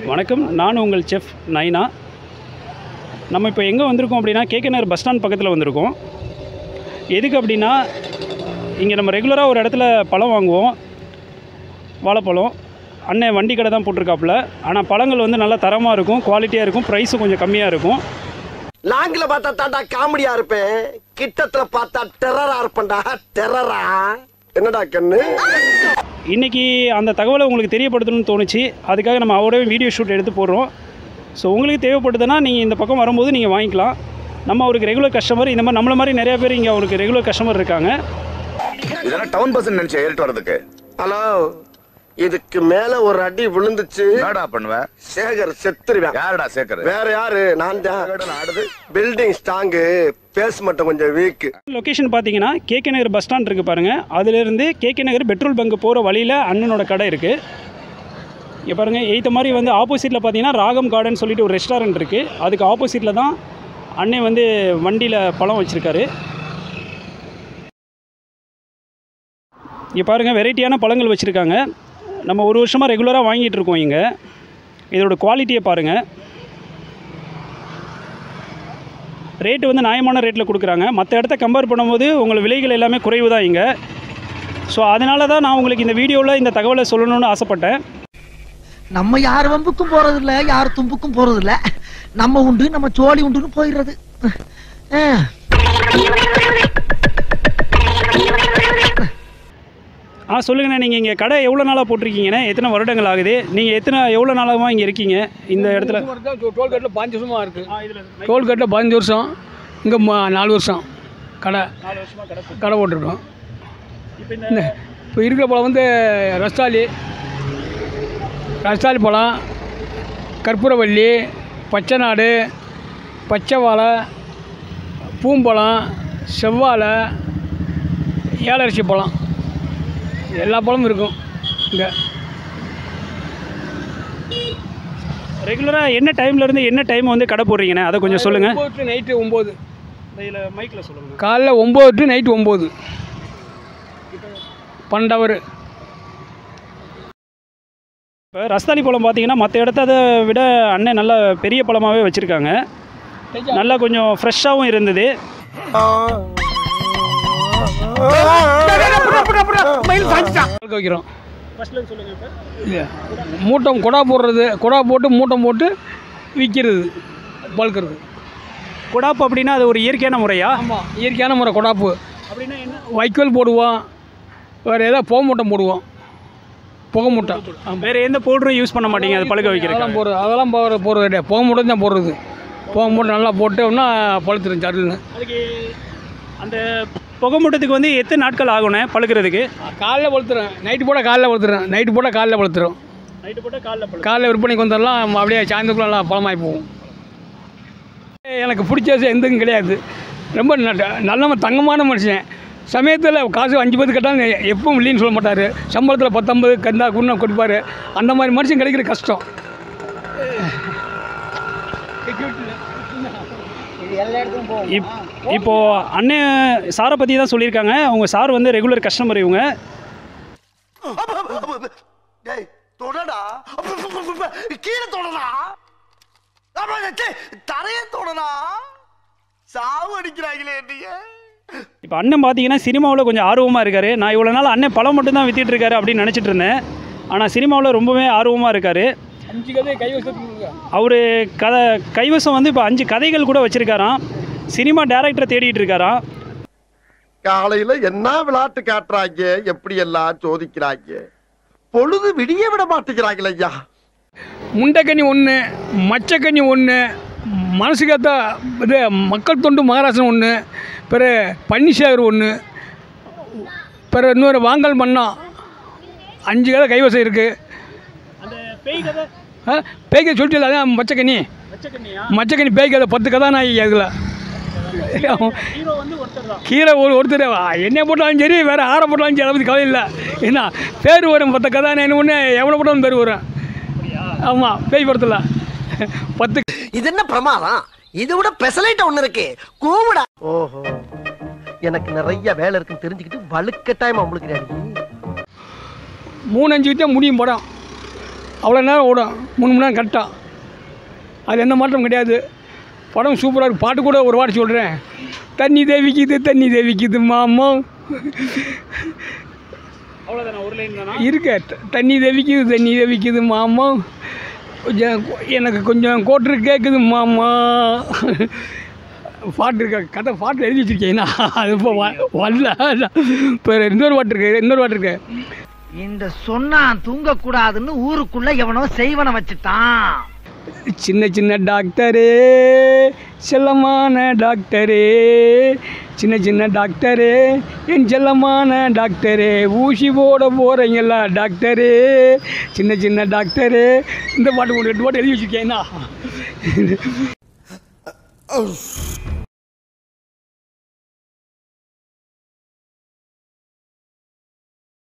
வணக்கம் நான் உங்கள் செஃப் நைனா நம்ம இப்போ எங்கே வந்திருக்கோம் அப்படின்னா கேகே நகர் பஸ் ஸ்டாண்ட் பக்கத்தில் வந்திருக்கோம் எதுக்கு அப்படின்னா இங்கே நம்ம ரெகுலராக ஒரு இடத்துல பழம் வாங்குவோம் வாழைப்பழம் அண்ணன் வண்டி கடை தான் போட்டிருக்காப்புல ஆனால் பழங்கள் வந்து நல்லா தரமாக இருக்கும் குவாலிட்டியாக இருக்கும் ப்ரைஸும் கொஞ்சம் கம்மியாக இருக்கும் லாங்கில பார்த்தா தாண்டா காமெடியா இருப்பேன் கிட்டத்துல பார்த்தா டெரரா இருப்பேன்டா டெரரா என்னடா கண்ணு இன்றைக்கி அந்த தகவலை உங்களுக்கு தெரியப்படுத்தணும்னு தோணுச்சு அதுக்காக நம்ம அவரோட வீடியோ ஷூட் எடுத்து போடுறோம் ஸோ உங்களுக்கு தேவைப்படுதுன்னா நீங்கள் இந்த பக்கம் வரும்போது நீங்கள் வாங்கிக்கலாம் நம்ம அவருக்கு ரெகுலர் கஸ்டமர் இந்த மாதிரி நம்மள மாதிரி நிறைய பேர் இங்கே அவருக்கு ரெகுலர் கஸ்டமர் இருக்காங்க இதெல்லாம் டவுன் பஸ் நினைச்சேன் ஏறிட்டு வர்றதுக்கு ஹலோ இதுக்கு மேல ஒரு அடி விழுந்துச்சு என்னடா பண்ணுவ சேகர் செத்துருவேன் யாருடா சேக்கரு வேற யாரு நான் தான் ஆடுது பில்டிங் ஸ்ட்ராங்கு பேஸ் மட்டும் கொஞ்சம் வீக் லொக்கேஷன் பார்த்தீங்கன்னா கேகே நகர் பஸ் ஸ்டாண்ட் இருக்குது பாருங்கள் அதுலேருந்து கேகே நகர் பெட்ரோல் பங்க் போகிற வழியில் அண்ணனோட கடை இருக்குது இங்கே பாருங்கள் எய்த்த மாதிரி வந்து ஆப்போசிட்டில் பார்த்தீங்கன்னா ராகம் கார்டன் சொல்லிட்டு ஒரு ரெஸ்டாரண்ட் இருக்குது அதுக்கு ஆப்போசிட்டில் தான் அண்ணன் வந்து வண்டியில் பழம் வச்சுருக்காரு இங்கே பாருங்கள் வெரைட்டியான பழங்கள் வச்சுருக்காங்க நம்ம ஒரு வருஷமாக ரெகுலராக வாங்கிட்டு இருக்கோம் இங்கே இதோட குவாலிட்டியை பாருங்கள் ரேட்டு வந்து நியாயமான ரேட்டில் கொடுக்குறாங்க மற்ற இடத்த கம்பேர் பண்ணும்போது உங்கள் விலைகள் எல்லாமே குறைவு தான் இங்கே ஸோ அதனால தான் நான் உங்களுக்கு இந்த வீடியோவில் இந்த தகவலை சொல்லணும்னு ஆசைப்பட்டேன் நம்ம யார் வம்புக்கும் போறது இல்ல யார் தும்புக்கும் போறது இல்ல நம்ம உண்டு நம்ம சோழி உண்டுன்னு போயிடுறது அஹ். ஆ சொல்லுங்கண்ணே நீங்கள் இங்கே கடை எவ்வளோ நாளாக போட்டிருக்கீங்கண்ணே எத்தனை வருடங்கள் ஆகுது நீங்கள் எத்தனை எவ்வளோ நாளாக இங்கே இருக்கீங்க இந்த இடத்துல டோல்கேட்டில் பாஞ்சு வருஷமாக இருக்குது டோல்கேட்டில் பதினஞ்சு வருஷம் இங்கே நாலு வருஷம் கடை கடை போட்டிருக்கோம் இந்த இப்போ இருக்கிற பழம் வந்து ரஸ்தாலி ரஸ்தாலி பழம் கற்பூரவல்லி பச்சை நாடு பச்சை வாழை பூம்பழம் செவ்வாழை ஏலரிசி பழம் எல்லா பழமும் இருக்கும் இங்கே ரெகுலராக என்ன டைம்லேருந்து என்ன டைம் வந்து கடை போடுறீங்கண்ணே அதை கொஞ்சம் சொல்லுங்கள் ஒம்பது டு நைட்டு ஒம்பது இதில் மைக்கில் சொல்லுங்கள் காலைல ஒம்பது டு நைட்டு ஒம்பது பன்னெண்டு ஹவர் இப்போ ரஸ்தாலி பழம் பார்த்தீங்கன்னா மற்ற இடத்த விட அண்ணன் நல்ல பெரிய பழமாகவே வச்சுருக்காங்க நல்லா கொஞ்சம் ஃப்ரெஷ்ஷாகவும் இருந்தது பழுக்க வைக்கிறோம் இல்ல. மூட்டை குடா போடுறது குடா போட்டு மூட்டை போட்டு விற்கிறது பழுக்கிறது குடாப்பு அப்படின்னா அது ஒரு இயற்கையான முறையா ஆமாம் இயற்கையான முறை குடாப்பு அப்படின்னா என்ன வைக்கோல் போடுவோம் வேறு ஏதாவது புகை மூட்டை போடுவோம் புகை மூட்டை வேறு எந்த பவுடரும் யூஸ் பண்ண மாட்டீங்க அது பழுக்க அதெல்லாம் வைக்கிறதுக்கு போடுறது அதெல்லாம் போடுறது போடுறது கிடையாது புகை மூட்டை தான் போடுறது புகை மூட்டை நல்லா போட்டோம்னா பழுத்துரும் சருன்னு அதுக்கு அந்த புகை மூட்டத்துக்கு வந்து எத்தனை நாட்கள் ஆகும்ண்ணே பழுக்கிறதுக்கு காலைல பழுத்துறேன் நைட்டு போட காலைல பழுத்துறேன் நைட்டு போட காலைல பழுத்துரும் நைட்டு போட்டால் காலைல பழு காலைல விற்பனைக்கு வந்துடலாம் அப்படியே சாயந்தரக்குள்ள நல்லா பழமாகி போகும் எனக்கு பிடிச்சது எந்ததும் கிடையாது ரொம்ப ந- நல்ல தங்கமான மனுஷன் சமயத்தில் காசு அஞ்சு பத்து கேட்டாலும் எப்பவும் இல்லைன்னு சொல்ல மாட்டார் சம்பளத்தில் பத்தொம்பது கந்தா குன்னா கொடுப்பார் அந்த மாதிரி மனுஷன் கிடைக்கிற கஷ்டம் இப் இப்போது அண்ணன் சாரை பற்றி தான் சொல்லியிருக்காங்க உங்கள் சார் வந்து ரெகுலர் கஸ்டமர் இவங்க டேய் தொடடா கீழே தொடடா அப்ப, ச்சே, தரைய தொடடா சாவு அடிக்கிறாங்களே நீங்க இப்போ அண்ணன் பார்த்தீங்கன்னா சினிமாவில் கொஞ்சம் ஆர்வமாக இருக்கார் நான் இவ்வளோ நாள் அண்ணன் பழம் மட்டும் தான் வித்திட்டு இருக்காரு அப்படின்னு நினச்சிட்டு இருந்தேன் ஆனால் சினிமாவில் ரொம்பவே ஆர்வமாக இருக்கார் அஞ்சு கதை கைவசத்துக்கு அவர் கதை கைவசம் வந்து இப்போ அஞ்சு கதைகள் கூட வச்சுருக்காராம் சினிமா டேரக்டரை தேடிட்டு இருக்காராம் காலையில என்ன விளையாட்டு காட்டுறாங்க எப்படி எல்லாம் சோதிக்கிறாங்க பொழுது விடிய விட மாட்டேங்கிறாங்களே ஐயா முண்டைக்கனி ஒன்று மச்சக்கனி ஒன்று மனசுக்கேற்ற இது மக்கள் தொண்டு மகாராஷ்டிரம் ஒன்று பிறகு பன்னிசேகர் ஒன்று பிறகு இன்னொரு வாங்கல் மன்னா அஞ்சு கதை கைவசம் இருக்குது அந்த பேய் கதை ஆ பேய் கதை சொல்லிட்டு அதான் மச்சக்கனி மச்சக்கனி பேய் கதை பத்து கதை நான் அதில் ஹீரோ வந்து ஒருத்தர் தான் கீரை ஒரு ஒருத்தர் என்ன போட்டாலும் சரி வேறு ஆரை போட்டாலும் சரி அதை பற்றி கவலை இல்லை என்ன பேர் வரும் பத்து கதை என்ன ஒன்று எவ்வளோ போட்டாலும் பேர் வரும் ஆமாம் பேய் படத்தில் பத்து இது என்ன பிரமாதம் இதை விட பெசலைட் ஒண்ணு இருக்கு கூவுடா ஓஹோ எனக்கு நிறைய வேலை இருக்குன்னு தெரிஞ்சுக்கிட்டு வலுக்கட்டாயமா உங்களுக்கு மூணு அஞ்சு தான் முடியும் படம் அவ்வளோ நேரம் ஓடும் மூணு மணி நேரம் கரெக்டாக அது எந்த மாற்றம் கிடையாது படம் சூப்பராக இருக்கு பாட்டு கூட ஒரு வாட்டி சொல்கிறேன் தண்ணி தேவிக்குது தண்ணி தேவிக்குது மாமா அவ்வளோதானே ஒரு லைன் தானா இருக்க த- தண்ணி தேவிக்குது தண்ணி தேவிக்குது மாமா கொஞ்சம் எனக்கு கொஞ்சம் கோட்ரு கேட்குது மாமா பாட்டு இருக்க கதை பாட்டு எழுதி வச்சிருக்கேன் அது இப்போ வ- வரல இப்போ இன்னொரு பாட்டு இருக்கு இன்னொரு பாட்டு இருக்கு இந்த சொன்னான் தூங்க கூடாதுன்னு ஊருக்குள்ள எவனோ செய்வன வச்சுட்டான் சின்ன சின்ன டாக்டரே செல்லமான டாக்டரே சின்ன சின்ன டாக்டரே என் செல்லமான டாக்டரே ஊசி போட போகிறீங்களா டாக்டரே சின்ன சின்ன டாக்டரே இந்த பாட்டு ஒரு ரெண்டு பாட்டு எழுதி வச்சுருக்கேன்னா